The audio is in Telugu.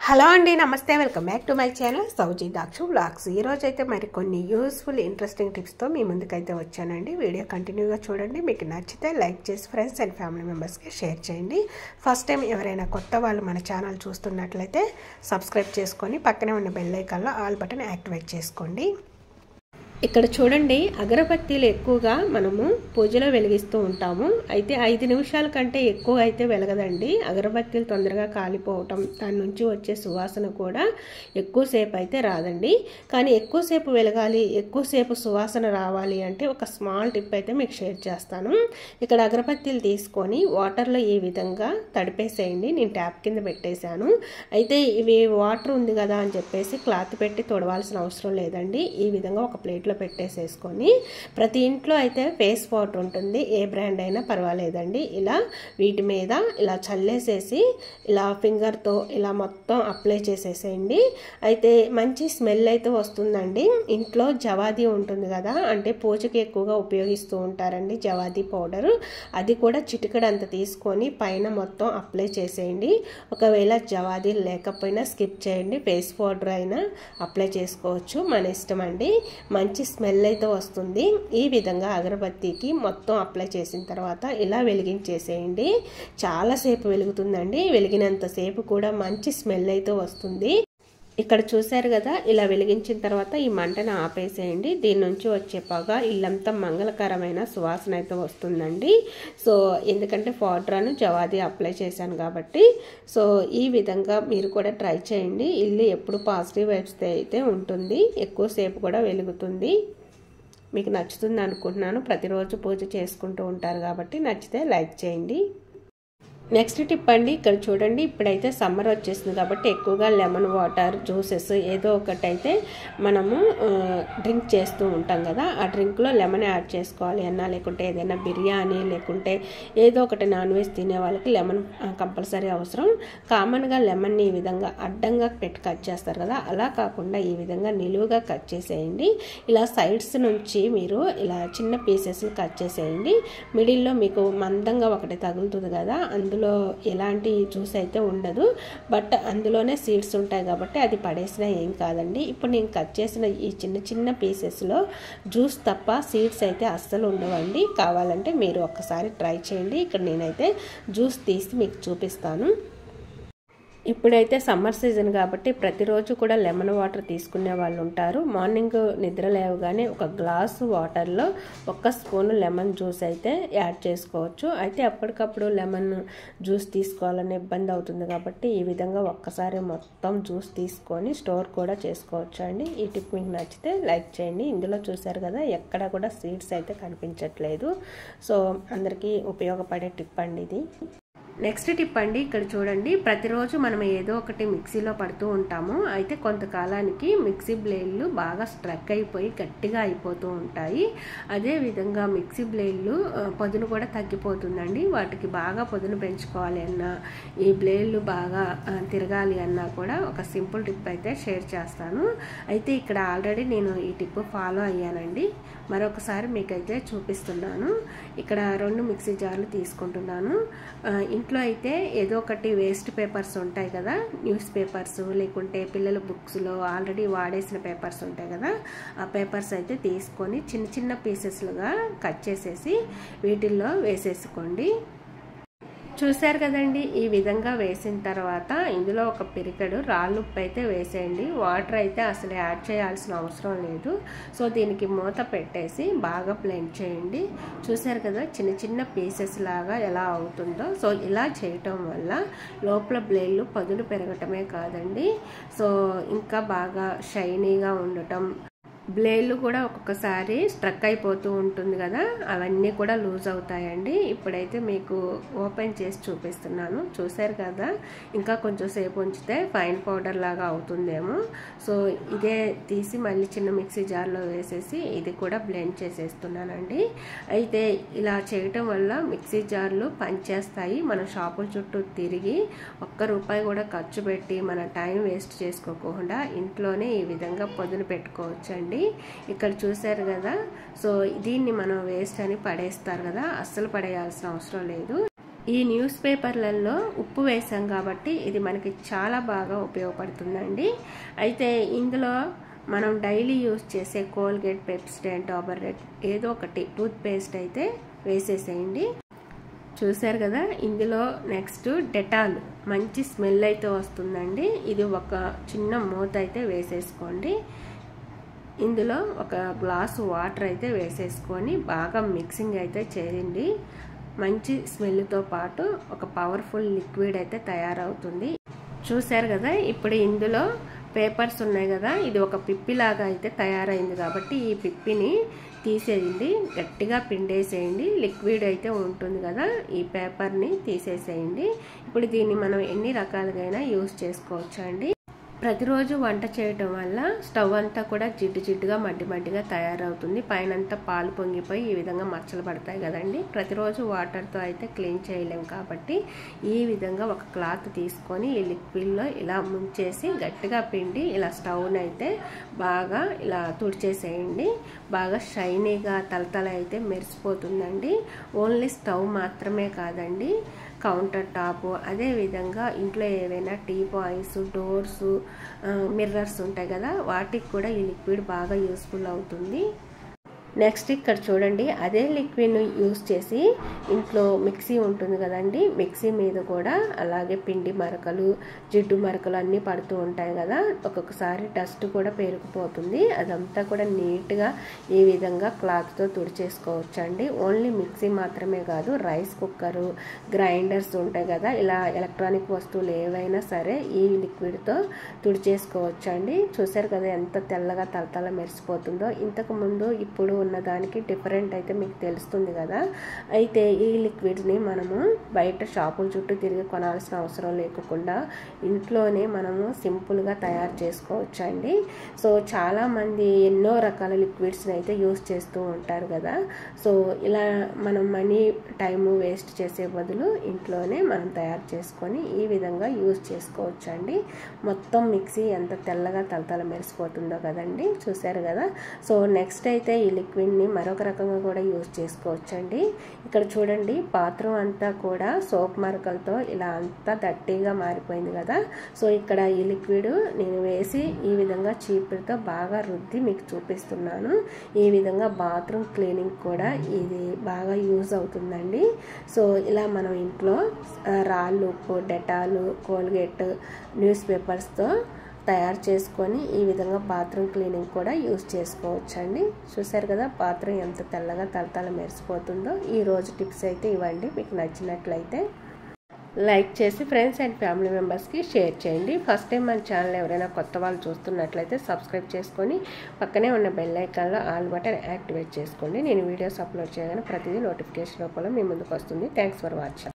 హలో అండి నమస్తే welcome back to my channel Sowji Dakshu blogs ఈరోజు అయితే మరి కొన్ని యూస్ఫుల్ ఇంట్రెస్టింగ్ టిప్స్తో మీ ముందుకైతే వచ్చానండి వీడియో కంటిన్యూగా చూడండి మీకు నచ్చితే లైక్ చేసి ఫ్రెండ్స్ అండ్ ఫ్యామిలీ మెంబర్స్కి షేర్ చేయండి ఫస్ట్ టైం ఎవరైనా కొత్త వాళ్ళు మన ఛానల్ చూస్తున్నట్లయితే సబ్స్క్రైబ్ చేసుకొని పక్కనే ఉన్న బెల్ ఐకాన్లో ఆల్ బటన్ యాక్టివేట్ చేసుకోండి ఇక్కడ చూడండి అగరబత్తీలు ఎక్కువగా మనము పూజలో వెలిగిస్తూ ఉంటాము అయితే ఐదు నిమిషాల కంటే ఎక్కువ అయితే వెలగదండి అగరబత్తీలు తొందరగా కాలిపోవటం దాని నుంచి వచ్చే సువాసన కూడా ఎక్కువసేపు అయితే రాదండి కానీ ఎక్కువసేపు వెలగాలి ఎక్కువసేపు సువాసన రావాలి అంటే ఒక స్మాల్ టిప్ అయితే మీకు షేర్ చేస్తాను ఇక్కడ అగరబత్తీలు తీసుకొని వాటర్లో ఈ విధంగా తడిపేసేయండి నేను ట్యాప్ కింద పెట్టేశాను అయితే ఇవి వాటర్ ఉంది కదా అని చెప్పేసి క్లాత్ పెట్టి తొడవాల్సిన అవసరం లేదండి ఈ విధంగా ఒక ప్లేట్ ప్లేట్లో పెట్టేసేసుకొని ప్రతి ఇంట్లో అయితే ఫేస్ వాటర్ ఉంటుంది ఏ బ్రాండ్ అయినా పర్వాలేదండి ఇలా వీటి మీద ఇలా చల్లేసేసి ఇలా ఫింగర్తో ఇలా మొత్తం అప్లై చేసేసేయండి అయితే మంచి స్మెల్ అయితే వస్తుందండి ఇంట్లో జవాది ఉంటుంది కదా అంటే పూజకి ఎక్కువగా ఉపయోగిస్తూ ఉంటారండి జవాది పౌడర్ అది కూడా చిటికడంత తీసుకొని పైన మొత్తం అప్లై చేసేయండి ఒకవేళ జవాది లేకపోయినా స్కిప్ చేయండి ఫేస్ పౌడర్ అయినా అప్లై చేసుకోవచ్చు మన ఇష్టం అండి మంచి మంచి స్మెల్ అయితే వస్తుంది ఈ విధంగా అగరబత్తీకి మొత్తం అప్లై చేసిన తర్వాత ఇలా వెలిగించేసేయండి చాలాసేపు వెలుగుతుందండి వెలిగినంతసేపు కూడా మంచి స్మెల్ అయితే వస్తుంది ఇక్కడ చూశారు కదా ఇలా వెలిగించిన తర్వాత ఈ మంటను ఆపేసేయండి దీని నుంచి వచ్చే పొగ ఇల్లంతా మంగళకరమైన సువాసన అయితే వస్తుందండి సో ఎందుకంటే పౌడర్ను జవాది అప్లై చేశాను కాబట్టి సో ఈ విధంగా మీరు కూడా ట్రై చేయండి ఇల్లు ఎప్పుడు పాజిటివ్ వైబ్స్ అయితే ఉంటుంది ఎక్కువసేపు కూడా వెలుగుతుంది మీకు నచ్చుతుంది అనుకుంటున్నాను ప్రతిరోజు పూజ చేసుకుంటూ ఉంటారు కాబట్టి నచ్చితే లైక్ చేయండి నెక్స్ట్ టిప్ అండి ఇక్కడ చూడండి ఇప్పుడైతే సమ్మర్ వచ్చేసింది కాబట్టి ఎక్కువగా లెమన్ వాటర్ జ్యూసెస్ ఏదో ఒకటి అయితే మనము డ్రింక్ చేస్తూ ఉంటాం కదా ఆ డ్రింక్లో లెమన్ యాడ్ చేసుకోవాలి అన్నా లేకుంటే ఏదైనా బిర్యానీ లేకుంటే ఏదో ఒకటి నాన్ వెజ్ తినే వాళ్ళకి లెమన్ కంపల్సరీ అవసరం కామన్గా లెమన్ని ఈ విధంగా అడ్డంగా పెట్టి కట్ చేస్తారు కదా అలా కాకుండా ఈ విధంగా నిలువుగా కట్ చేసేయండి ఇలా సైడ్స్ నుంచి మీరు ఇలా చిన్న పీసెస్ కట్ చేసేయండి మిడిల్లో మీకు మందంగా ఒకటి తగులుతుంది కదా అందులో అందులో ఎలాంటి జ్యూస్ అయితే ఉండదు బట్ అందులోనే సీడ్స్ ఉంటాయి కాబట్టి అది పడేసినా ఏం కాదండి ఇప్పుడు నేను కట్ చేసిన ఈ చిన్న చిన్న పీసెస్లో జ్యూస్ తప్ప సీడ్స్ అయితే అస్సలు ఉండవండి కావాలంటే మీరు ఒక్కసారి ట్రై చేయండి ఇక్కడ నేనైతే జ్యూస్ తీసి మీకు చూపిస్తాను ఇప్పుడైతే సమ్మర్ సీజన్ కాబట్టి ప్రతిరోజు కూడా లెమన్ వాటర్ తీసుకునే వాళ్ళు ఉంటారు మార్నింగ్ నిద్ర లేవగానే ఒక గ్లాసు వాటర్లో ఒక్క స్పూన్ లెమన్ జ్యూస్ అయితే యాడ్ చేసుకోవచ్చు అయితే అప్పటికప్పుడు లెమన్ జ్యూస్ తీసుకోవాలని ఇబ్బంది అవుతుంది కాబట్టి ఈ విధంగా ఒక్కసారి మొత్తం జ్యూస్ తీసుకొని స్టోర్ కూడా చేసుకోవచ్చు అండి ఈ టిప్ మీకు నచ్చితే లైక్ చేయండి ఇందులో చూసారు కదా ఎక్కడ కూడా సీడ్స్ అయితే కనిపించట్లేదు సో అందరికీ ఉపయోగపడే టిప్ అండి ఇది నెక్స్ట్ టిప్ అండి ఇక్కడ చూడండి ప్రతిరోజు మనం ఏదో ఒకటి మిక్సీలో పడుతూ ఉంటాము అయితే కొంతకాలానికి మిక్సీ బ్లేడ్లు బాగా స్ట్రక్ అయిపోయి గట్టిగా అయిపోతూ ఉంటాయి అదే విధంగా మిక్సీ బ్లేడ్లు పొదును కూడా తగ్గిపోతుందండి వాటికి బాగా పొదును పెంచుకోవాలి అన్నా ఈ బ్లేడ్లు బాగా తిరగాలి అన్నా కూడా ఒక సింపుల్ టిప్ అయితే షేర్ చేస్తాను అయితే ఇక్కడ ఆల్రెడీ నేను ఈ టిప్ ఫాలో అయ్యానండి మరొకసారి మీకైతే చూపిస్తున్నాను ఇక్కడ రెండు మిక్సీ జార్లు తీసుకుంటున్నాను ఇంట్లో అయితే ఏదో ఒకటి వేస్ట్ పేపర్స్ ఉంటాయి కదా న్యూస్ పేపర్స్ లేకుంటే పిల్లల బుక్స్లో ఆల్రెడీ వాడేసిన పేపర్స్ ఉంటాయి కదా ఆ పేపర్స్ అయితే తీసుకొని చిన్న చిన్న పీసెస్లుగా కట్ చేసేసి వీటిల్లో వేసేసుకోండి చూశారు కదండి ఈ విధంగా వేసిన తర్వాత ఇందులో ఒక పిరికడు రాళ్ళు ఉప్పు అయితే వేసేయండి వాటర్ అయితే అసలు యాడ్ చేయాల్సిన అవసరం లేదు సో దీనికి మూత పెట్టేసి బాగా బ్లెండ్ చేయండి చూశారు కదా చిన్న చిన్న పీసెస్ లాగా ఎలా అవుతుందో సో ఇలా చేయటం వల్ల లోపల బ్లేడ్లు పదును పెరగటమే కాదండి సో ఇంకా బాగా షైనీగా ఉండటం బ్లేడ్లు కూడా ఒక్కొక్కసారి స్ట్రక్ అయిపోతూ ఉంటుంది కదా అవన్నీ కూడా లూజ్ అవుతాయండి ఇప్పుడైతే మీకు ఓపెన్ చేసి చూపిస్తున్నాను చూసారు కదా ఇంకా కొంచెం సేపు ఉంచితే ఫైన్ పౌడర్ లాగా అవుతుందేమో సో ఇదే తీసి మళ్ళీ చిన్న మిక్సీ జార్లో వేసేసి ఇది కూడా బ్లెండ్ చేసేస్తున్నానండి అయితే ఇలా చేయటం వల్ల మిక్సీ జార్లు పనిచేస్తాయి మన షాపుల చుట్టూ తిరిగి ఒక్క రూపాయి కూడా ఖర్చు పెట్టి మన టైం వేస్ట్ చేసుకోకుండా ఇంట్లోనే ఈ విధంగా పొదును పెట్టుకోవచ్చండి ఇక్కడ చూశారు కదా సో దీన్ని మనం వేస్ట్ అని పడేస్తారు కదా అస్సలు పడేయాల్సిన అవసరం లేదు ఈ న్యూస్ పేపర్లలో ఉప్పు వేసాం కాబట్టి ఇది మనకి చాలా బాగా ఉపయోగపడుతుందండి అయితే ఇందులో మనం డైలీ యూస్ చేసే కోల్గేట్ పెప్సిడెంట్ డాబర్ రెడ్ ఏదో ఒకటి టూత్ పేస్ట్ అయితే వేసేసేయండి చూశారు కదా ఇందులో నెక్స్ట్ డెటాల్ మంచి స్మెల్ అయితే వస్తుందండి ఇది ఒక చిన్న మూత అయితే వేసేసుకోండి ఇందులో ఒక గ్లాసు వాటర్ అయితే వేసేసుకొని బాగా మిక్సింగ్ అయితే చేయండి మంచి స్మెల్తో పాటు ఒక పవర్ఫుల్ లిక్విడ్ అయితే తయారవుతుంది చూశారు కదా ఇప్పుడు ఇందులో పేపర్స్ ఉన్నాయి కదా ఇది ఒక పిప్పిలాగా అయితే తయారైంది కాబట్టి ఈ పిప్పిని తీసేయండి గట్టిగా పిండేసేయండి లిక్విడ్ అయితే ఉంటుంది కదా ఈ పేపర్ని తీసేసేయండి ఇప్పుడు దీన్ని మనం ఎన్ని రకాలుగా యూస్ చేసుకోవచ్చు అండి ప్రతిరోజు వంట చేయటం వల్ల స్టవ్ అంతా కూడా జిడ్డు జిడ్డుగా మడ్డి మడ్డిగా తయారవుతుంది పైనంతా పాలు పొంగిపోయి ఈ విధంగా మచ్చలు పడతాయి కదండి ప్రతిరోజు వాటర్తో అయితే క్లీన్ చేయలేం కాబట్టి ఈ విధంగా ఒక క్లాత్ తీసుకొని ఈ లిక్విడ్లో ఇలా ముంచేసి గట్టిగా పిండి ఇలా స్టవ్ని అయితే బాగా ఇలా తుడిచేసేయండి బాగా షైనీగా తలతల అయితే మెరిసిపోతుందండి ఓన్లీ స్టవ్ మాత్రమే కాదండి కౌంటర్ టాప్ అదేవిధంగా ఇంట్లో ఏవైనా టీ పాయింట్స్ డోర్స్ మిర్రర్స్ ఉంటాయి కదా వాటికి కూడా ఈ లిక్విడ్ బాగా యూస్ఫుల్ అవుతుంది నెక్స్ట్ ఇక్కడ చూడండి అదే లిక్విడ్ను యూస్ చేసి ఇంట్లో మిక్సీ ఉంటుంది కదండి మిక్సీ మీద కూడా అలాగే పిండి మరకలు జిడ్డు మరకలు అన్నీ పడుతూ ఉంటాయి కదా ఒక్కొక్కసారి డస్ట్ కూడా పేరుకుపోతుంది అదంతా కూడా నీట్గా ఈ విధంగా క్లాత్తో తుడిచేసుకోవచ్చు అండి ఓన్లీ మిక్సీ మాత్రమే కాదు రైస్ కుక్కరు గ్రైండర్స్ ఉంటాయి కదా ఇలా ఎలక్ట్రానిక్ వస్తువులు ఏవైనా సరే ఈ లిక్విడ్తో తుడిచేసుకోవచ్చు అండి చూసారు కదా ఎంత తెల్లగా తలతల మెరిసిపోతుందో ఇంతకు ముందు ఇప్పుడు ఉన్న దానికి డిఫరెంట్ అయితే మీకు తెలుస్తుంది కదా అయితే ఈ లిక్విడ్ని మనము బయట షాపుల చుట్టూ తిరిగి కొనాల్సిన అవసరం లేకుండా ఇంట్లోనే మనము సింపుల్గా తయారు చేసుకోవచ్చు అండి సో చాలామంది ఎన్నో రకాల లిక్విడ్స్ని అయితే యూస్ చేస్తూ ఉంటారు కదా సో ఇలా మనం మనీ టైము వేస్ట్ చేసే బదులు ఇంట్లోనే మనం తయారు చేసుకొని ఈ విధంగా యూస్ చేసుకోవచ్చు అండి మొత్తం మిక్సీ ఎంత తెల్లగా తలతల మెరిసిపోతుందో కదండి చూసారు కదా సో నెక్స్ట్ అయితే ఈ లిక్విడ్ని మరొక రకంగా కూడా యూజ్ చేసుకోవచ్చండి ఇక్కడ చూడండి పాత్రం అంతా కూడా సోప్ మరకలతో ఇలా అంతా దట్టిగా మారిపోయింది కదా సో ఇక్కడ ఈ లిక్విడ్ నేను వేసి ఈ విధంగా చీపురుతో బాగా రుద్ది మీకు చూపిస్తున్నాను ఈ విధంగా బాత్రూమ్ క్లీనింగ్ కూడా ఇది బాగా యూజ్ అవుతుందండి సో ఇలా మనం ఇంట్లో రాళ్ళు ఉప్పు డెటాలు కోల్గేట్ న్యూస్ పేపర్స్తో తయారు చేసుకొని ఈ విధంగా బాత్రూమ్ క్లీనింగ్ కూడా యూస్ చేసుకోవచ్చండి చూసారు కదా బాత్రూమ్ ఎంత తెల్లగా తలతల మెరిసిపోతుందో ఈ రోజు టిప్స్ అయితే ఇవ్వండి మీకు నచ్చినట్లయితే లైక్ చేసి ఫ్రెండ్స్ అండ్ ఫ్యామిలీ మెంబర్స్కి షేర్ చేయండి ఫస్ట్ టైం మన ఛానల్ ఎవరైనా కొత్త వాళ్ళు చూస్తున్నట్లయితే సబ్స్క్రైబ్ చేసుకొని పక్కనే ఉన్న బెల్ ఐకాన్లో ఆల్ బటన్ యాక్టివేట్ చేసుకోండి నేను వీడియోస్ అప్లోడ్ చేయగానే ప్రతిదీ నోటిఫికేషన్ రూపంలో మీ ముందుకు వస్తుంది థ్యాంక్స్ ఫర్ వాచింగ్